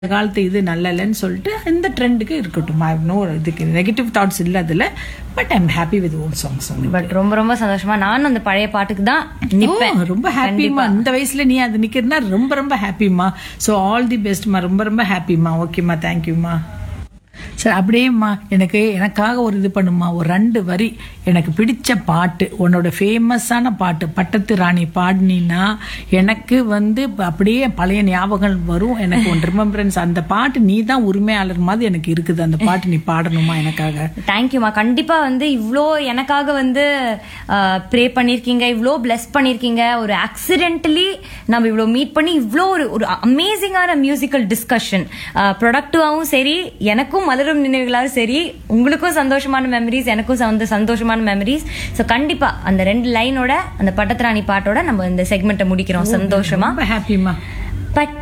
காலத்து இது நல்ல இல்லைன்னு சொல்லிட்டு இந்த ட்ரெண்டுக்கு இருக்கட்டும் ஐ நோ இதுக்கு நெகட்டிவ் தாட்ஸ் இல்லை அதில் but I'm happy with own songs but ரொம்ப ரொம்ப சந்தோஷமா நானும் அந்த பழைய பாட்டுக்கு தான் நிப்பேன் ரொம்ப ஹாப்பிமா இந்த வயசுல நீ அது நிக்கிறதுனா ரொம்ப ரொம்ப ஹாப்பிமா ஸோ ஆல் தி பெஸ்ட்மா ரொம்ப ரொம்ப ஹாப்பிமா ஓகேம்மா தேங்க்யூம்மா சரி அப்படியேம்மா எனக்கு எனக்காக ஒரு இது பண்ணுமா ஒரு ரெண்டு வரி எனக்கு பிடிச்ச பாட்டு உன்னோட ஃபேமஸான பாட்டு பட்டத்து ராணி பாடினா எனக்கு வந்து அப்படியே பழைய ஞாபகம் வரும் எனக்கு ஒன் ரிமெம்பரன்ஸ் அந்த பாட்டு நீ தான் உரிமையாளர் மாதிரி எனக்கு இருக்குது அந்த பாட்டு நீ பாடணுமா எனக்காக தேங்க்யூமா கண்டிப்பா வந்து இவ்வளோ எனக்காக வந்து ப்ரே பண்ணியிருக்கீங்க இவ்வளோ பிளஸ் பண்ணியிருக்கீங்க ஒரு ஆக்சிடென்டலி நம்ம இவ்வளோ மீட் பண்ணி இவ்வளோ ஒரு ஒரு அமேசிங்கான மியூசிக்கல் டிஸ்கஷன் ப்ரொடக்டிவாகவும் சரி எனக்கும் மலரும் நினைவுகளாகவும் சரி உங்களுக்கும் சந்தோஷமான மெமரிஸ் எனக்கும் சந்த சந்தோஷமான மெமரிஸ் ஸோ கண்டிப்பா அந்த ரெண்டு லைனோட அந்த பட்டத்திராணி பாட்டோட நம்ம இந்த செக்மெண்ட்டை முடிக்கிறோம் சந்தோஷமா ரொம்ப ஹாப்பிமா பட்